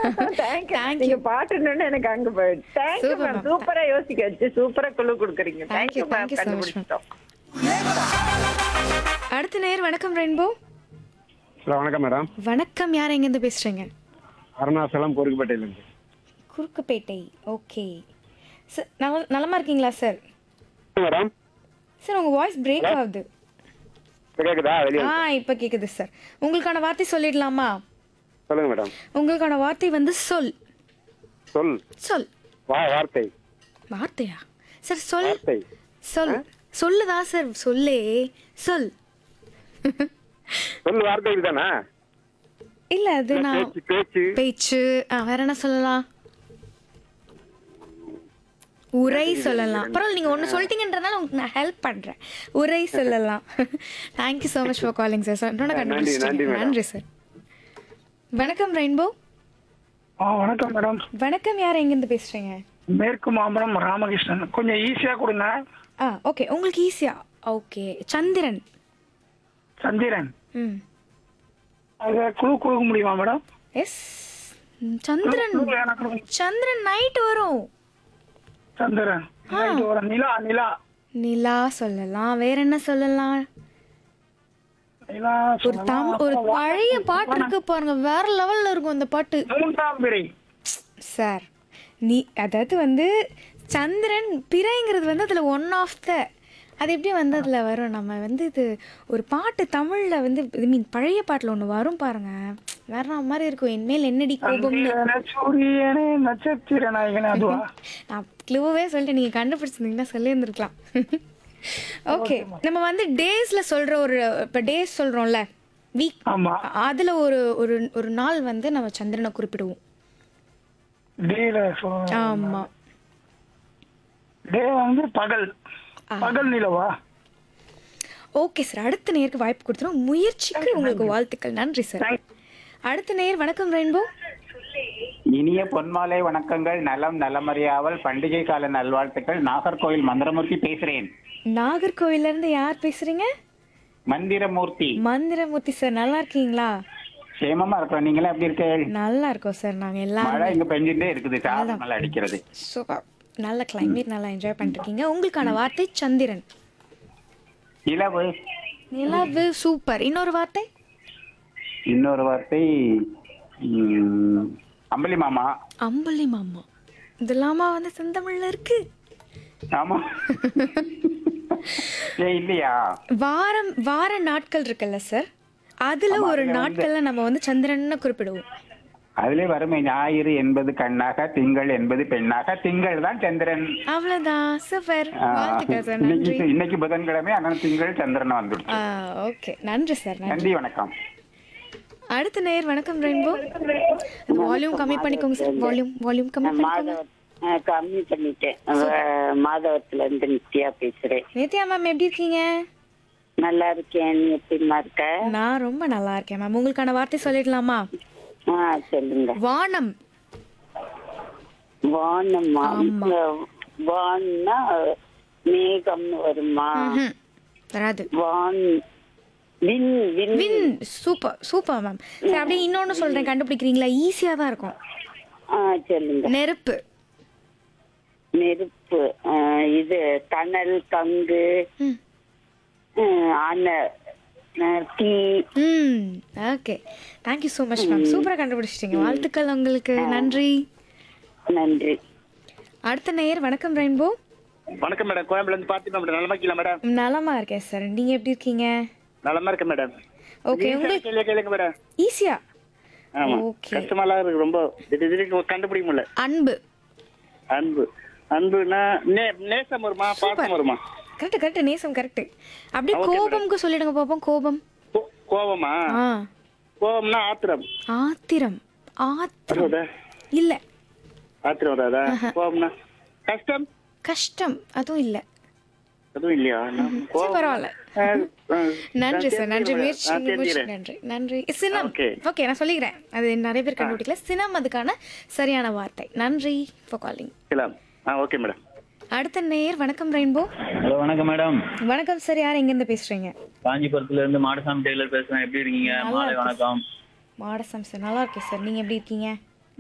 Thank you Thank நீங்க you. பாட்டுன்னு எனக்கு அங்க போயிடுச்சு தேங்க்யூ Super, மேம் ma'am. சூப்பரா யோசிக்க வச்சு சூப்பரா குழு கொடுக்குறீங்க Thank you, thank you thank ma'am you so much, ma'am. கண்டுபிடிச்சிட்டோம் அடுத்த நேர் வணக்கம் ரெயின்போ ஹலோ வணக்கம் மேடம் வணக்கம் யார் எங்கேருந்து பேசுறீங்க அருணாசலம் பொறுக்குப்பேட்டையிலேருந்து குறுக்குப்பேட்டை ஓகே சார் நல நலமா இருக்கீங்களா சார் மேடம் சார் உங்க வாய்ஸ் பிரேக் ஆகுது இப்போ கேட்குதா வெளியே ஆ இப்போ கேக்குது சார் உங்களுக்கான வார்த்தை சொல்லிடலாமா சொல்லுங்க மேடம் உங்களுக்கான வார்த்தை வந்து சொல் சொல் சொல் வா வார்த்தை வார்த்தையா சார் சொல் வார்த்தை சொல் சொல்லுதா சார் சொல்லே சொல் சொல் வார்த்தை இதுதானா இல்ல அது நான் பேச்சு பேச்சு பேச்சு ஆ, வேற என்ன சொல்லலாம் உரை சொல்லலாம் பரவாயில்ல நீங்க ஒண்ணு சொல்லிட்டீங்கன்றதுனால உங்களுக்கு நான் ஹெல்ப் பண்றேன் உரை சொல்லலாம் thank you so much for calling sir sir இன்னொன்று நன்றி, நன்றி, கண்டுபிடிச்சிட்டீங்க madam. நன்றி சார் வணக்கம் ரெயின்போ ஆ வணக்கம் மேடம் வணக்கம் யார் எங்கேருந்து பேசுறீங்க மேற்கு மாம்பலம் ராமகிருஷ்ணன் கொஞ்சம் ஈஸியா கொடுங்க ஆ ஓகே உங்களுக்கு ஈஸியா ஓகே சந்திரன் சந்திரன் ம் அதை குழு கொடுக்க முடியுமா மேடம் எஸ் சந்திரன் குழு எனக்கு கொடுங்க. சந்திரன் நைட் வரும் சந்திரன் Right, ஒரு நிலா நிலா நிலா சொல்லலாம் வேற என்ன சொல்லலாம் நிலா ஒரு சொல்லலாம். தம் ஒரு பழைய பாட்டு இருக்கு பாருங்க வேற லெவல்ல இருக்கும் அந்த பாட்டு மூன்றாம் பிறை சார் நீ அதாவது வந்து சந்திரன் பிறைங்கிறது வந்து அதுல ஒன் ஆஃப் த அது எப்படி வந்து அதுல வரும் நம்ம வந்து இது ஒரு பாட்டு தமிழ்ல வந்து ஐ மீன் பழைய பாட்டுல ஒண்ணு வரும் பாருங்க வேற மாதிரி இருக்கும் என்மேல் என்னடி கோபம்னு சந்திரனே, சூரியனே நட்சத்திர நாயகனே அதுவா நான் க்ளூவே சொல்லிட்டு நீங்க கண்டுபிடிச்சிருந்தீங்கன்னா சொல்லியிருந்திருக்கலாம் ஓகே நம்ம வந்து டேஸ்ல சொல்ற ஒரு இப்போ டேஸ் சொல்றோம்ல வீக் ஆமா அதுல ஒரு ஒரு ஒரு நாள் வந்து நம்ம சந்திரனை குறிப்பிடுவோம் டேல ஆமா டே வந்து பகல் பகல் நிலவா ஓகே சார் அடுத்த நேருக்கு வாய்ப்பு கொடுத்துரும் முயற்சிக்கு உங்களுக்கு வாழ்த்துக்கள் நன்றி சார் அடுத்த நேர் வணக்கம் ரெயின்போ இனிய பொன்மாலை வணக்கங்கள் நலம் நலமறியாவல் பண்டிகை கால நல்வாழ்த்துக்கள் நாகர்கோவில் மந்திரமூர்த்தி பேசுறேன் நாகர்கோவில்ல இருந்து யார் பேசுறீங்க மந்திரமூர்த்தி மந்திரமூர்த்தி சார் நல்லா இருக்கீங்களா சேமமா இருக்கிறோம் நீங்களே எப்படி இருக்கீங்க நல்லா இருக்கோம் சார் நாங்க மழை எல்லாரும் இங்க பெஞ்சுட்டே இருக்குது சாரல் மழை அடிக்கிறது சூப்பர் நல்ல கிளைமேட் நல்லா என்ஜாய் பண்ணிட்டு இருக்கீங்க உங்களுக்கான வார்த்தை சந்திரன் இலவு நிலவு சூப்பர் இன்னொரு வார்த்தை இன்னொரு வார்த்தை ம், அம்பலி மாமா அம்புலி மாமா இதெல்லாமா வந்து செந்தமிழ்ல இருக்கு ஆமா ஏ இல்லையா வாரம் வார நாட்கள் இருக்குல்ல சார் அதுல ஒரு நாட்கள்ல நம்ம வந்து சந்திரன்னு குறிப்பிடுவோம் அதிலே வறுமை ஞாயிறு என்பது கண்ணாக திங்கள் என்பது பெண்ணாக திங்கள் தான் சந்திரன் அவ்வளவுதான் சூப்பர் ஆ, வாழ்த்துக்கள் சார் நன்றி இன்னைக்கு இன்னைக்கு புதன்கிழமை ஆனால் திங்கள் சந்திரன் வந்துடுச்சு ஓகே நன்றி சார் நன்றி நன்றி வணக்கம் அடுத்த நேர் வணக்கம் ரெயின்போ வால்யூம் கம்மி பண்ணிக்கோங்க சார் வால்யூம் வால்யூம் கம்மி பண்ணிக்கோங்க மாதவ கம்மி பண்ணிட்டேன் அஹ் மாதவத்துல இருந்து நித்யா பேசுறேன் நித்யா மேம் எப்படி இருக்கீங்க நல்லா இருக்கேன் நீ எப்படிமா இருக்க நான் ரொம்ப நல்லா இருக்கேன் மேம் உங்களுக்கான வார்த்தை சொல்லிடலாமா ஆ சொல்லுங்க வானம் வானம்மா ஆமா. வான்னா மேகம்னு வருமா ம்ஹும். வராது வான் win win win super super ma'am சரி அப்படியே இன்னொன்னு சொல்றேன் கண்டுபிடிக்கிறீங்களா ஈஸியா தான் இருக்கும் ஆ சொல்லுங்க நெருப்பு நெருப்பு அஹ் இது தணல் கங்கு ம். அஹ் அணை அஹ் தீ ம் okay thank you so much ma'am சூப்பராக கண்டுபிடிச்சிட்டீங்க வாழ்த்துக்கள் உங்களுக்கு நன்றி நன்றி அடுத்த நேயர் வணக்கம் ரெயின்போ வணக்கம் மேடம் கோயம்புல இருந்து பார்த்திபா மேடம் நலமா இருக்கீங்களா மேடம் நலமா இருக்கேன் சார் நீங்க எப்படி இருக்கீங்க நலமா இருக்கேன் மேடம் ஓகே உங்களுக்கு கேள்வி கேளுங்க மேடம் ஈஸியா ஆமா ஓகே கஷ்டமாலாம் இருக்கு ரொம்ப திடீர் திடீர்னு கண்டுபிடிக்க முடியல அன்பு அன்பு அன்புனா நே நேசம் வருமா பாசம் வருமா கரெக்ட் கரெக்ட் நேசம் கரெக்ட் அப்படியே கோபம்க்கு சொல்லிடுங்க பாப்போம் கோபம் கோ- கோவமா ஆ கோவம்னா ஆத்திரம் ஆத்திரம் ஆத்திரம் வருதா இல்ல ஆத்திரம் வராதா கோவம்னா கஷ்டம் கஷ்டம் அதுவும் இல்ல அதுவும் இல்லையா நான் சரி, கோவம் பரவாயில்ல ஆ, ஆ, நன்றி நான் சார் நன்றி தெரிஞ்சுக்கிறேன். முயற்சி நான் முயற்சி தெரிஞ்சுக்கிறேன். நன்றி நன்றி சினம் Okay. ஓகே நான் சொல்லிக்கிறேன் அது நிறைய பேர் கண்டுபிடிக்கல சினம் அதுக்கான சரியான வார்த்தை நன்றி ஃபார் காலிங் இருக்கலாம். ஆ ஓகே மேடம் அடுத்த நேயர் வணக்கம் ரெயின்போ ஹலோ வணக்கம் மேடம் வணக்கம் சார் யார் எங்கேருந்து பேசுறீங்க காஞ்சிபுரத்துல இருந்து மாடசாமி டெய்லர் பேசுறேன் எப்படி இருக்கீங்க மாலை வணக்கம் மாடசம் சார் நல்லா இருக்கேன் சார் நீங்க எப்படி இருக்கீங்க